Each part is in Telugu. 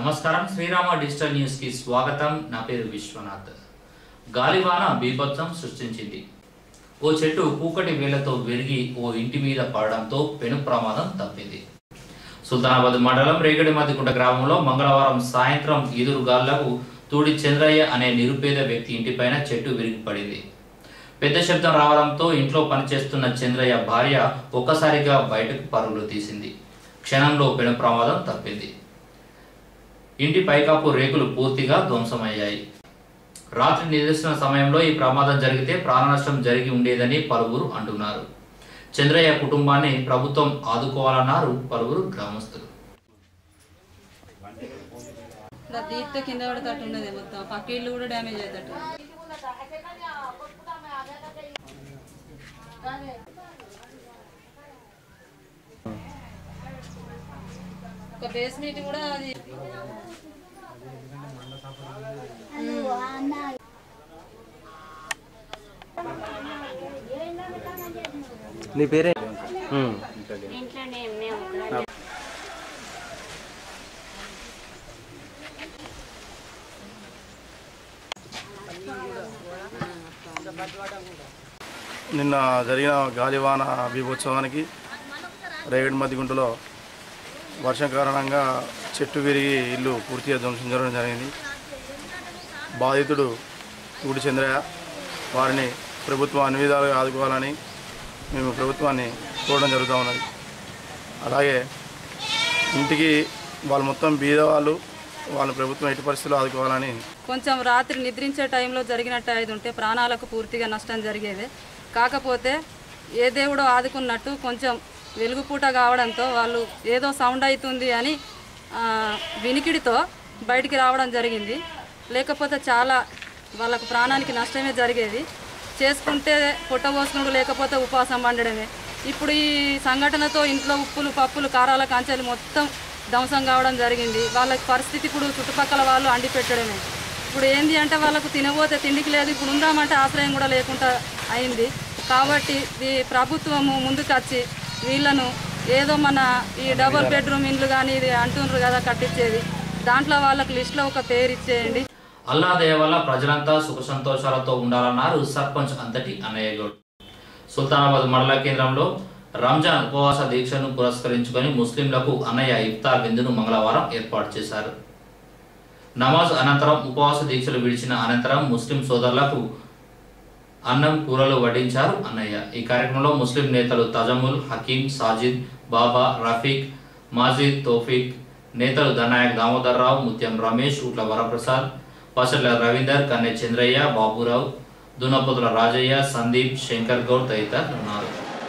నమస్కారం శ్రీరామ డిజిటల్ న్యూస్ కి స్వాగతం నా పేరు విశ్వనాథ్ గాలివాన బీభత్సం సృష్టించింది ఓ చెట్టు పూకటి వేళ్లతో విరిగి ఓ ఇంటి మీద పడడంతో పెను ప్రమాదం తప్పింది సుల్తానాబాద్ మండలం రేగడి మధ్యకుంట గ్రామంలో మంగళవారం సాయంత్రం ఈదురుగాళ్లకు తూడి చంద్రయ్య అనే నిరుపేద వ్యక్తి ఇంటిపైన చెట్టు విరిగి పడింది పెద్ద శబ్దం రావడంతో ఇంట్లో పనిచేస్తున్న చంద్రయ్య భార్య ఒక్కసారిగా బయటకు పరుగులు తీసింది క్షణంలో పెను ప్రమాదం తప్పింది ఇంటి పైకప్పు రేకులు పూర్తిగా ధ్వంసమయ్యాయి రాత్రి నిదర్శన సమయంలో ఈ ప్రమాదం జరిగితే ప్రాణనష్టం జరిగి ఉండేదని పలువురు అంటున్నారు చంద్రయ్య కుటుంబాన్ని ప్రభుత్వం ఆదుకోవాలన్నారు పలువురు గ్రామస్తులు ఇలా తీస్తే కింద పడేటట్టు ఉన్నది మొత్తం పక్క ఇల్లు కూడా డ్యామేజ్ అయ్యేటట్టు ఒక బేస్మెంట్ కూడా అది నీ పేరే ఇంట్లోనే మేము నిన్న జరిగిన గాలివాన బీభోత్సవానికి రేగడి మధ్యగుంటలో వర్షం కారణంగా చెట్టు విరిగి ఇల్లు పూర్తిగా ధ్వంసం జరగడం జరిగింది బాధితుడు తూడి చంద్రయ్య వారిని ప్రభుత్వం అన్ని విధాలుగా ఆదుకోవాలని మేము ప్రభుత్వాన్ని కోరడం జరుగుతూ ఉన్నది అలాగే ఇంటికి వాళ్ళు మొత్తం బీద వాళ్ళు వాళ్ళ ప్రభుత్వం ఎట్టి పరిస్థితుల్లో ఆదుకోవాలని కొంచెం రాత్రి నిద్రించే టైంలో జరిగినట్టు అయి ఉంటే ప్రాణాలకు పూర్తిగా నష్టం జరిగేది కాకపోతే ఏ దేవుడో ఆదుకున్నట్టు కొంచెం వెలుగుపూట కావడంతో వాళ్ళు ఏదో సౌండ్ అవుతుంది అని ఆ, వినికిడితో బయటికి రావడం జరిగింది లేకపోతే చాలా వాళ్ళకు ప్రాణానికి నష్టమే జరిగేది చేసుకుంటే పొట్ట పోసుకున్నాడు లేకపోతే ఉపవాసం పండడమే ఇప్పుడు ఈ సంఘటనతో ఇంట్లో ఉప్పులు పప్పులు కారాల కంచెలు మొత్తం ధ్వంసం కావడం జరిగింది వాళ్ళ పరిస్థితి ఇప్పుడు చుట్టుపక్కల వాళ్ళు అండి పెట్టడమే ఇప్పుడు ఏంది అంటే వాళ్ళకు తినబోతే తిండికి లేదు ఇప్పుడు ఉందామంటే ఆశ్రయం కూడా లేకుండా అయింది కాబట్టి ఈ ప్రభుత్వము ముందుకు వచ్చి వీళ్ళను ఏదో మన ఈ డబుల్ బెడ్రూమ్ ఇండ్లు కానీ ఇది అంటుండ్రు కదా కట్టించేది దాంట్లో వాళ్ళకి లిస్ట్లో ఒక పేరు ఇచ్చేయండి అల్లా దయ వల్ల ప్రజలంతా సుఖ సంతోషాలతో ఉండాలన్నారు సర్పంచ్ అంతటి అన్నయ్య గౌడ్ సుల్తానాబాద్ మండల కేంద్రంలో రంజాన్ ఉపవాస దీక్షను పురస్కరించుకొని ముస్లింలకు అన్నయ్య ఇఫ్తార్ విందును మంగళవారం ఏర్పాటు చేశారు నమాజ్ అనంతరం ఉపవాస దీక్షలు విడిచిన అనంతరం ముస్లిం సోదరులకు అన్నం కూరలు వడ్డించారు అన్నయ్య ఈ కార్యక్రమంలో ముస్లిం నేతలు తజముల్ హకీం సాజిద్ బాబా రఫీక్ మాజిద్ తోఫిక్ నేతలు ధనాయక్ దామోదర్రావు ముత్యం రమేష్ ఉట్ల వరప్రసాద్ పసర్ల రవీందర్ కన్నె చంద్రయ్య బాబురావు దునపతుల రాజయ్య సందీప్ శంకర్ గౌడ్ తదితరులు ఉన్నారు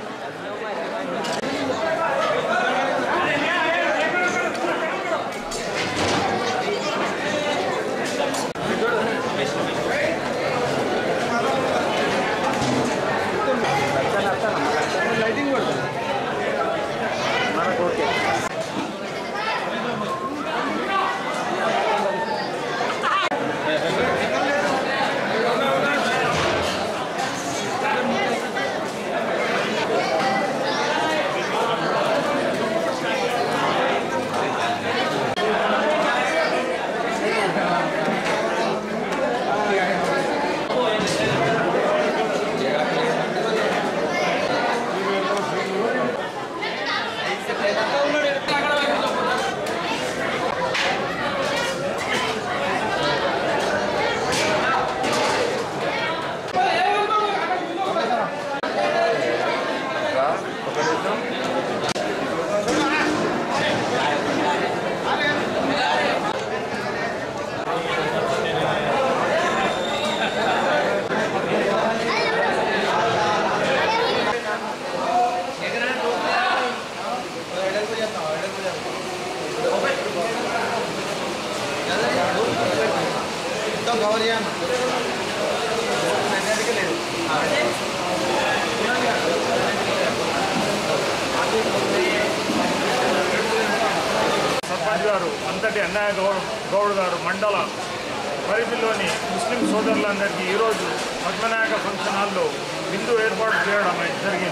సర్పంచ్ గారు అంతటి అన్నయ్య గౌడ్ గౌడ్ గారు మండల పరిధిలోని ముస్లిం సోదరులందరికీ ఈరోజు పద్మనాయక ఫంక్షన్ హాల్లో విందు ఏర్పాటు చేయడం జరిగింది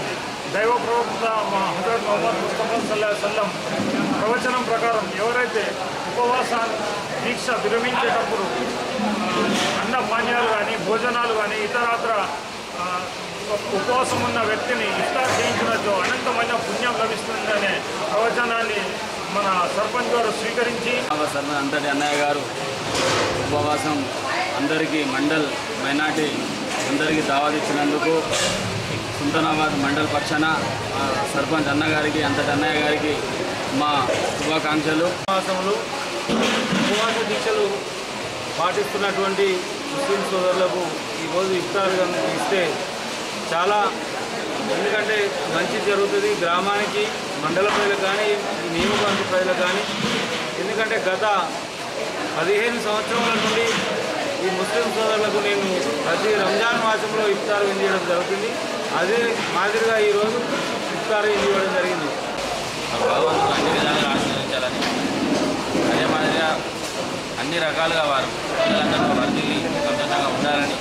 దైవ ప్రవక్త మా హజరత్ మొహమ్మద్ ముస్తఫా సల్లా సల్లం ప్రవచనం ప్రకారం ఎవరైతే ఉపవాస దీక్ష విరమించేటప్పుడు ఆ, అన్న పానీయాలు కానీ భోజనాలు కానీ ఇతరత్ర ఆ, ఉపవాసం ఉన్న వ్యక్తిని ఇఫ్తార్ చేయించినచో అనంతమైన పుణ్యం లభిస్తుందనే ప్రవచనాన్ని మన సర్పంచ్ గారు స్వీకరించి సర్వ అంతటి అన్నయ్య గారు ఉపవాసం అందరికీ మండల్ మైనార్టీ అందరికీ దావత్ ఇచ్చినందుకు సుల్తానాబాద్ మండల్ పక్షాన ఆ, సర్పంచ్ అన్నగారికి అంతటి అన్నయ్య గారికి మా శుభాకాంక్షలు ఉపవాసములు ఉపవాస దీక్షలు పాటిస్తున్నటువంటి ముస్లిం సోదరులకు ఈరోజు ఇఫ్తార్ కనుక ఇస్తే చాలా ఎందుకంటే మంచి జరుగుతుంది గ్రామానికి మండల ప్రజలకు కానీ ఈ నియోజకవర్గ ప్రజలకు కానీ ఎందుకంటే గత పదిహేను సంవత్సరాల నుండి ఈ ముస్లిం సోదరులకు నేను ప్రతి రంజాన్ మాసంలో ఇఫ్తార్ విందియడం జరుగుతుంది అదే మాదిరిగా ఈరోజు ఇఫ్తార్ ఇవ్వడం జరిగింది భగవంతుడు అన్ని విధాలుగా ఆశీర్వదించాలని అదే మాదిరిగా అన్ని రకాలుగా వారు పిల్లలందరూ వర్దిల్లి సంతోషంగా ఉండాలని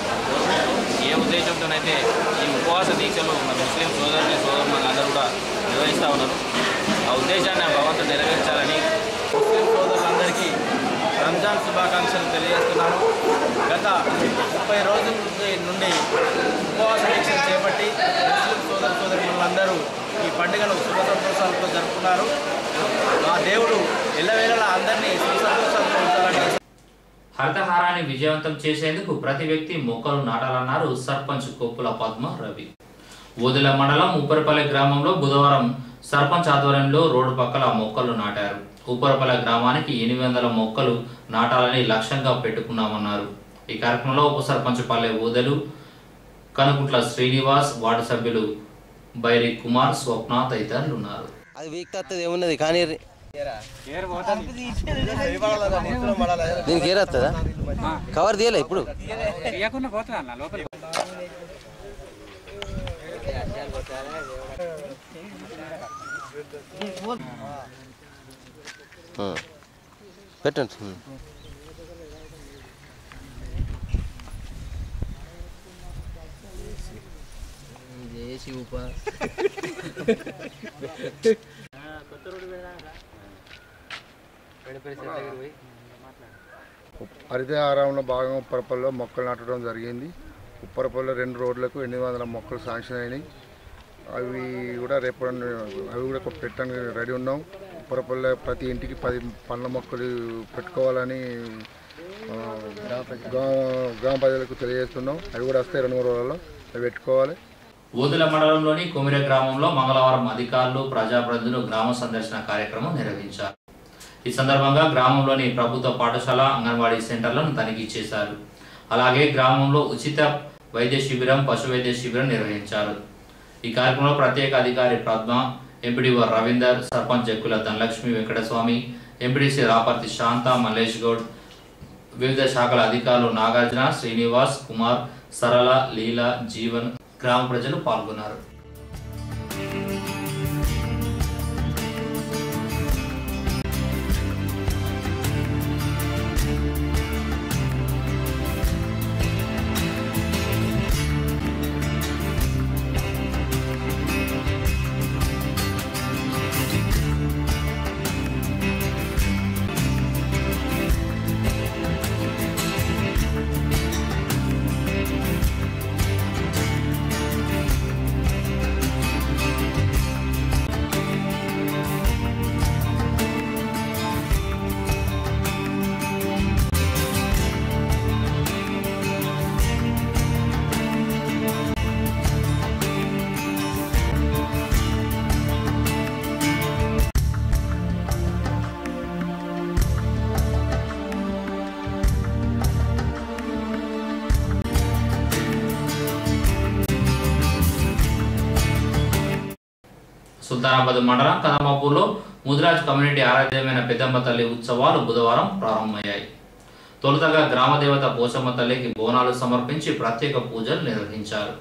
ఏ ఉద్దేశంతోనైతే ఈ ఉపవాస దీక్షలు మన ముస్లిం సోదరుని సోదరులు అందరూ కూడా నిర్వహిస్తూ ఉన్నారు ఆ ఉద్దేశాన్ని ఆ భగవంతుడు నెరవేర్చాలని ముస్లిం సోదరులందరికీ రంజాన్ శుభాకాంక్షలు తెలియజేస్తున్నాను గత ముప్పై రోజుల నుండి నుండి ఉపవాస దీక్షలు చేపట్టి ముస్లిం సోదర సోదరులందరూ ఈ పండుగను శుభ సంతోషాలతో జరుపుకున్నారు మా దేవుడు ఎల్లవేళలా అందరినీ సుఖ సంతోషాలతో ఉంచాలని హరితహారాన్ని విజయవంతం చేసేందుకు ప్రతి వ్యక్తి మొక్కలు నాటాలన్నారు సర్పంచ్ కొప్పుల పద్మ రవి ఓదెల మండలం ఉప్పరపల్లి గ్రామంలో బుధవారం సర్పంచ్ ఆధ్వర్యంలో రోడ్డు పక్కల మొక్కలు నాటారు ఉప్పరపల్లి గ్రామానికి ఎనిమిది వందల మొక్కలు నాటాలని లక్ష్యంగా పెట్టుకున్నామన్నారు ఈ కార్యక్రమంలో ఉప సర్పంచ్ పల్లె ఓదెలు కనుకుంట్ల శ్రీనివాస్ వార్డు సభ్యులు బైరి కుమార్ స్వప్న తదితరులు ఉన్నారు అది వీక్ తత్తది ఏమున్నది కానీ దీనికి ఏర్ వస్తుందా కవర్ తీయలే ఇప్పుడు ఆ. పెట్టండి ఉం. హరితహారంలో భాగంగా ఉప్పరపల్లిలో మొక్కలు నాటడం జరిగింది ఉప్పరపల్లిలో రెండు రోడ్లకు ఎనిమిది వందల మొక్కలు శాంక్షన్ అయినాయి అవి కూడా రేపు అవి కూడా పెట్టడానికి రెడీ ఉన్నాం ఉప్పరపల్లి ప్రతి ఇంటికి పది పండ్ల మొక్కలు పెట్టుకోవాలని ఆ, గ్రామ గ్రామ ప్రజలకు తెలియజేస్తున్నాం అవి కూడా వస్తాయి రెండు మూడు రోజుల్లో అవి పెట్టుకోవాలి ఊదుల మండలంలోని కుమిర గ్రామంలో మంగళవారం అధికారులు ప్రజాప్రతినిధులు గ్రామ సందర్శన కార్యక్రమం నిర్వహించారు ఈ సందర్భంగా గ్రామంలోని ప్రభుత్వ పాఠశాల అంగన్వాడీ సెంటర్లను తనిఖీ చేశారు అలాగే గ్రామంలో ఉచిత వైద్య శిబిరం పశు వైద్య శిబిరం నిర్వహించారు ఈ కార్యక్రమంలో ప్రత్యేక అధికారి పద్మ ఎంపీడీఓ రవీందర్ సర్పంచ్ జక్కుల ధనలక్ష్మి వెంకటస్వామి ఎంపీడీసీ రాపర్తి శాంత మల్లేష్ గౌడ్ వివిధ శాఖల అధికారులు నాగార్జున శ్రీనివాస్ కుమార్ సరళ లీల జీవన్ గ్రామ ప్రజలు పాల్గొన్నారు సుల్తానాబాద్ మండలం కదమాపూర్లో ముదిరాజ్ కమ్యూనిటీ ఆరాధ్యమైన పెద్దమ్మ తల్లి ఉత్సవాలు బుధవారం ప్రారంభమయ్యాయి తొలుతగా గ్రామ దేవత పోచమ్మ తల్లికి బోనాలు సమర్పించి ప్రత్యేక పూజలు నిర్వహించారు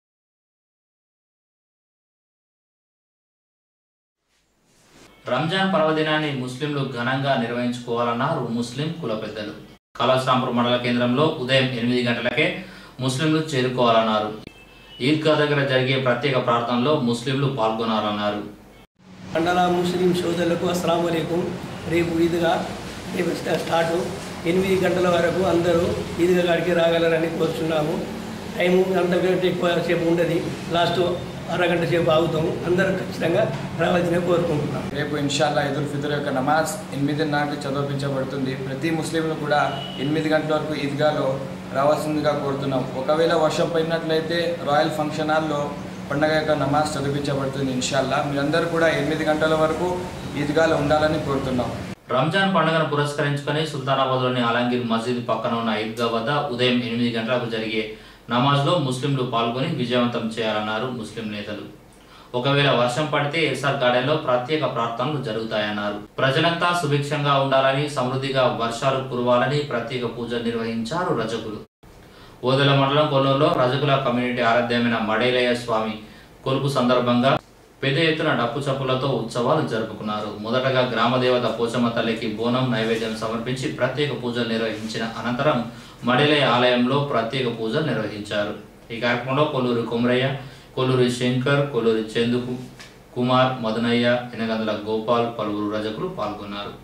రంజాన్ పర్వదినాన్ని ముస్లింలు ఘనంగా నిర్వహించుకోవాలన్నారు ముస్లిం కుల పెద్దలు కళాశ్రాంపూర్ మండల కేంద్రంలో ఉదయం ఎనిమిది గంటలకే ముస్లింలు చేరుకోవాలన్నారు ఈద్గా దగ్గర జరిగే ప్రత్యేక ప్రార్థనలో ముస్లింలు పాల్గొనాలన్నారు మండల ముస్లిం సోదరులకు అస్సలం వలైకుం రేపు ఈద్గా రేపు స్టా- స్టార్ట్ ఎనిమిది గంటల వరకు అందరూ ఈద్గా కాడికి రాగలరని కోరుచున్నాము టైము గంట కంటే ఎక్కువ సేపు ఉండదు లాస్ట్ అరగంట సేపు ఆగుతాము అందరూ ఖచ్చితంగా రావాల్సిన కోరుకుంటున్నాం రేపు ఇన్షాల్లా ఇదుల్ ఫితర్ యొక్క నమాజ్ ఎనిమిదిన్నరకి చదివించబడుతుంది ప్రతి ముస్లింలు కూడా ఎనిమిది గంటల వరకు ఈద్గాలో రావాల్సిందిగా కోరుతున్నాం ఒకవేళ వర్షం పడినట్లయితే రాయల్ ఫంక్షన్ హాల్లో పండగ యొక్క నమాజ్ చదివించబడుతుంది ఇన్షాల్లా మీరందరూ కూడా ఎనిమిది గంటల వరకు ఈద్గాలో ఉండాలని కోరుతున్నాం రంజాన్ పండుగను పురస్కరించుకొని సుల్తానాబాద్లోని అలంగీర్ మసీద్ పక్కన ఉన్న ఈద్గా వద్ద ఉదయం ఎనిమిది గంటలకు జరిగే నమాజ్లో ముస్లింలు పాల్గొని విజయవంతం చేయాలన్నారు ముస్లిం నేతలు ఒకవేళ వర్షం పడితే ఎస్ఆర్ గార్డెన్లో ప్రత్యేక ప్రార్థనలు జరుగుతాయన్నారు ప్రజలంతా సుభిక్షంగా ఉండాలని సమృద్ధిగా వర్షాలు కురవాలని ప్రత్యేక పూజలు నిర్వహించారు రజకులు ఓదెల మండలం కొల్లూరులో రజకుల కమ్యూనిటీ ఆరాధ్యమైన మడేలయ్య స్వామి కొలుపు సందర్భంగా పెద్ద ఎత్తున డప్పు చప్పులతో ఉత్సవాలు జరుపుకున్నారు మొదటగా గ్రామదేవత పోచమ్మ తల్లికి బోనం నైవేద్యం సమర్పించి ప్రత్యేక పూజలు నిర్వహించిన అనంతరం మడిలయ్య ఆలయంలో ప్రత్యేక పూజలు నిర్వహించారు ఈ కార్యక్రమంలో కొల్లూరు కొమరయ్య కొల్లూరి శంకర్ కొల్లూరి చందుకు కుమార్ మదనయ్య ఎనగందుల గోపాల్ పలువురు రజకులు పాల్గొన్నారు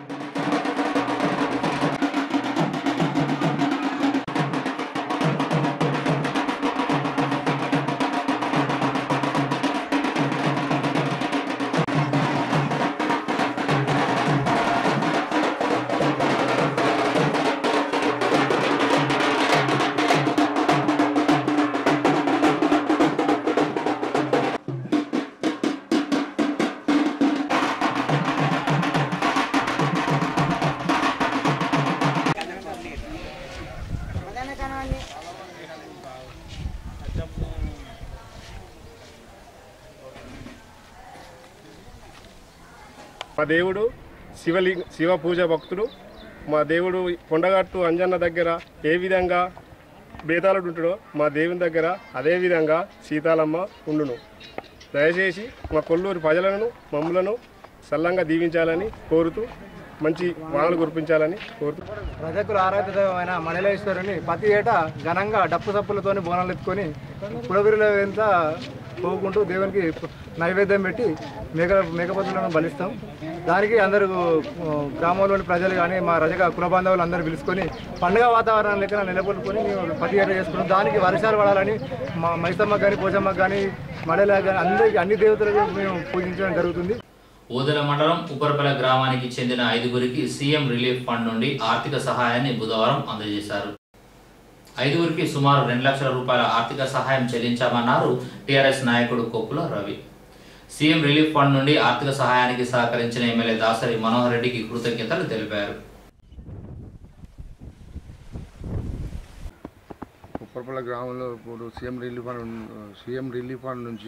మా దేవుడు శివలింగ శివ పూజ భక్తుడు మా దేవుడు కొండగట్టు అంజన్న దగ్గర ఏ విధంగా బేతాళుడు ఉంటాడో మా దేవుని దగ్గర అదే విధంగా సీతాలమ్మ ఉండును దయచేసి మా కొల్లూరు ప్రజలను మమ్ములను సల్లంగా దీవించాలని కోరుతూ మంచి వానలు కురిపించాలని కోరుతూ ప్రజకుల ఆరాధ్య దైవమైన మణిలేశ్వరుని ప్రతి ఏటా ఘనంగా డప్పు సప్పులతోని బోనాలు ఎత్తుకొని పుడవిరిలో ఎంత పోకుంటూ దేవునికి నైవేద్యం పెట్టి మేక మేకపోతులను బలిస్తాం దానికి అందరూ ఆ, గ్రామంలోని ప్రజలు కానీ మా రజక కుల బాంధవులు అందరూ పిలుచుకొని పండుగ వాతావరణం లెక్కన నెలకొల్పుకొని మేము ప్రతి ఏటా చేసుకుంటాం దానికి వర్షాలు పడాలని మా మైసమ్మకు కానీ పోచమ్మకు కానీ మడల కానీ అందరికీ అన్ని దేవతలకు మేము పూజించడం జరుగుతుంది ఓదెల మండలం ఉపరపల గ్రామానికి చెందిన ఐదుగురికి సీఎం రిలీఫ్ ఫండ్ నుండి ఆర్థిక సహాయాన్ని బుధవారం అందజేశారు ఐదుగురికి సుమారు రెండు లక్షల రూపాయల ఆర్థిక సహాయం చెల్లించామన్నారు టీఆర్ఎస్ నాయకుడు Koppula Ravi CM relief fund నుండి ఆర్థిక సహాయానికి సహకరించిన ఎమ్మెల్యే దాసరి మనోహర్ రెడ్డికి కృతజ్ఞతలు తెలిపారు ఉప్పరపల్లి గ్రామంలో ఇప్పుడు సీఎం రిలీఫ్ ఫండ్ ఉన్- సీఎం రిలీఫ్ ఫండ్ నుంచి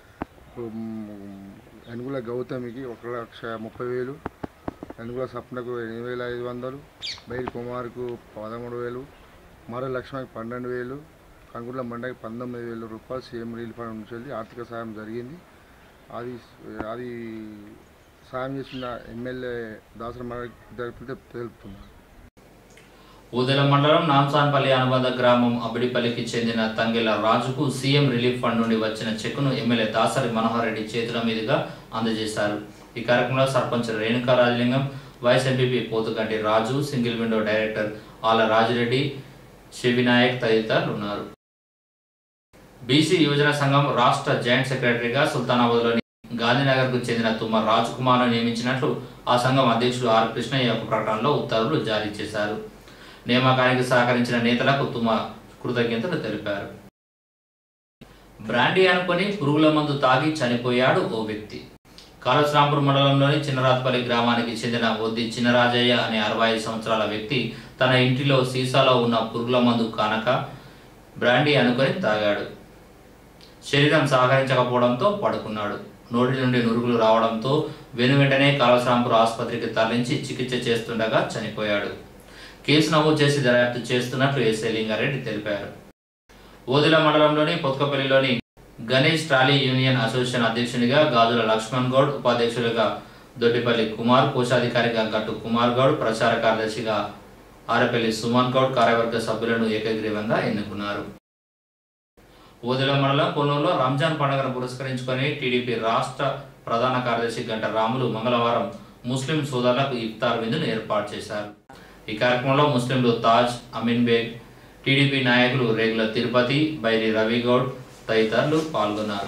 ఎనుగుల గౌతమికి ఒక లక్ష ముప్పై వేలు ఎనుగుల సప్నకు ఎనిమిది వేల ఐదు వందలు బైరి కుమార్కు పదమూడు వేలు మరో లక్ష్మణకి పన్నెండు వేలు కంకుట్ల మండకి పంతొమ్మిది వేల రూపాయలు సీఎం రిలీఫ్ ఫండ్ నుంచి వెళ్ళి ఆర్థిక సాయం జరిగింది అది అది సాయం చేసిన ఎమ్మెల్యే దాసరి మనకి జరిపితే తెలుపుతున్నాను ఊదెల మండలం నాంసాన్పల్లి అనుబంధ గ్రామం అబిడిపల్లికి చెందిన తంగెల రాజుకు సీఎం రిలీఫ్ ఫండ్ నుండి వచ్చిన చెక్కును ఎమ్మెల్యే దాసరి మనోహర్ రెడ్డి చేతుల మీదుగా అందజేశారు ఈ కార్యక్రమంలో sarpanch Renuka Rajalingam vice MPP Pothuganti Raju single window director Ala Rajireddy శివినాయక్ తదితరులు ఉన్నారు బీసీ యువజన సంఘం రాష్ట్ర జాయింట్ సెక్రటరీగా సుల్తానాబాద్లోని గాంధీనగర్కు చెందిన తుమ్మ రాజ్ కుమార్ను నియమించినట్లు ఆ సంఘం అధ్యక్షుడు ఆర్ కృష్ణయ్య ఒక ప్రకటనలో ఉత్తర్వులు జారీ చేశారు నియామకానికి సహకరించిన నేతలకు తుమ్మ కృతజ్ఞతలు తెలిపారు బ్రాండీ అనుకొని పురుగుల మందు తాగి చనిపోయాడు ఓ వ్యక్తి కాళశ్రాంపూర్ మండలంలోని చిన్నరాత్పల్లి గ్రామానికి చెందిన ఒద్ది చిన్నరాజయ్య అనే అరవై ఐదు సంవత్సరాల వ్యక్తి తన ఇంటిలో సీసాలో ఉన్న పురుగుల మందు కానక బ్రాండీ అనుకొని తాగాడు శరీరం సహకరించకపోవడంతో పడుకున్నాడు నోటి నుండి నురుగులు రావడంతో వెను వెంటనే కాళశ్రాంపూర్ ఆసుపత్రికి తరలించి చికిత్స చేస్తుండగా చనిపోయాడు కేసు నమోదు చేసి దర్యాప్తు చేస్తున్నట్లు ఎస్ఐ లింగారెడ్డి తెలిపారు ఓదిల మండలంలోని పొత్కపల్లిలోని గణేష్ ట్రాలీ యూనియన్ అసోసియేషన్ అధ్యక్షునిగా గాజుల లక్ష్మణ్ గౌడ్ ఉపాధ్యక్షులుగా దొడ్డిపల్లి కుమార్ కోశాధికారిగా గట్టు కుమార్ గౌడ్ ప్రచార కార్యదర్శిగా ఆరపల్లి సుమన్ గౌడ్ కార్యవర్గ సభ్యులను ఏకగ్రీవంగా ఎన్నుకున్నారు ఓదెల మండలం కొన్నూరులో రంజాన్ పండుగను పురస్కరించుకొని టీడీపీ రాష్ట్ర ప్రధాన కార్యదర్శి గంట రాములు మంగళవారం ముస్లిం సోదరులకు ఇఫ్తార్ విందును ఏర్పాటు చేశారు ఈ కార్యక్రమంలో ముస్లింలు తాజ్ అమీన్ బేగ్ టీడీపీ నాయకులు రేగుల తిరుపతి బైరి రవిగౌడ్ తదితరులు పాల్గొన్నారు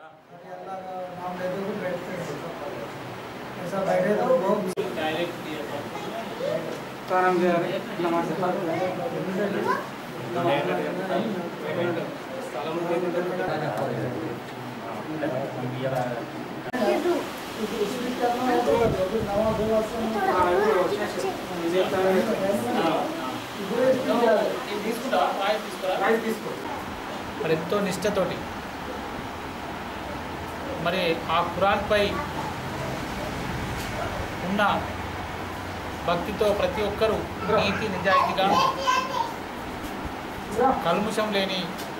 మరి ఎంతో నిష్టతోటి మరి ఆ ఖురాన్పై ఉన్న భక్తితో ప్రతి ఒక్కరూ నీతి నిజాయితీగా కల్ముషం లేని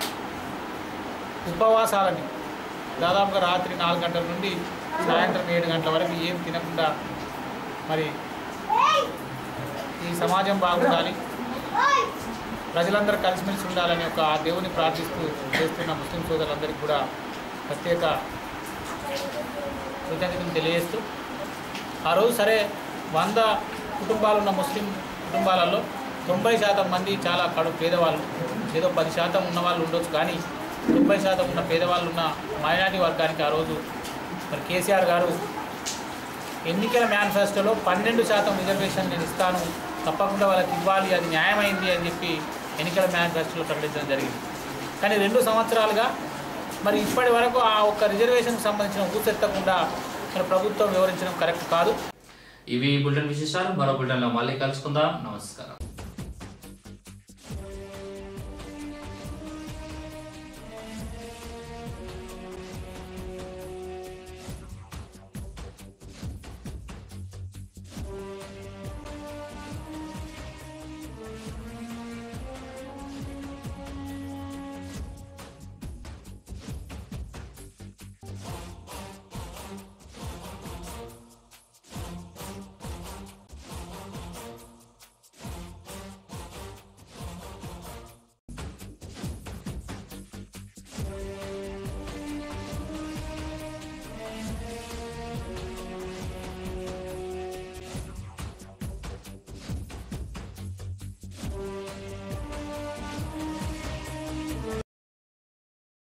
ఉపవాసాలని దాదాపుగా రాత్రి నాలుగు గంటల నుండి సాయంత్రం ఏడు గంటల వరకు ఏం తినకుండా మరి ఈ సమాజం బాగుండాలి ప్రజలందరూ కలిసిమెలిసి ఉండాలని ఒక ఆ దేవుని ప్రార్థిస్తూ చేస్తున్న ముస్లిం సోదరులందరికీ కూడా ప్రత్యేక కృతజ్ఞతలు తెలియజేస్తూ ఆ రోజు సరే వంద కుటుంబాలు ఉన్న ముస్లిం కుటుంబాలలో తొంభై శాతం మంది చాలా కడు పేదవాళ్ళు ఏదో పది శాతం ఉన్న వాళ్ళు ఉండొచ్చు కానీ తొంభై శాతం ఉన్న పేదవాళ్ళు ఉన్న మైనార్టీ వర్గానికి ఆ రోజు మరి కేసీఆర్ గారు ఎన్నికల మేనిఫెస్టోలో పన్నెండు శాతం రిజర్వేషన్ నేను ఇస్తాను తప్పకుండా వాళ్ళకి ఇవ్వాలి అది న్యాయమైంది అని చెప్పి ఎన్నికల మేనిఫెస్టోలో ప్రకటించడం జరిగింది కానీ రెండు సంవత్సరాలుగా మరి ఇప్పటి వరకు ఆ ఒక్క రిజర్వేషన్కి సంబంధించిన ఊసెత్తకుండా మరి ప్రభుత్వం వివరించడం కరెక్ట్ కాదు ఇవి బులెటిన్ విశేషాలు మరో బులెటిన్లో మళ్ళీ కలుసుకుందాం నమస్కారం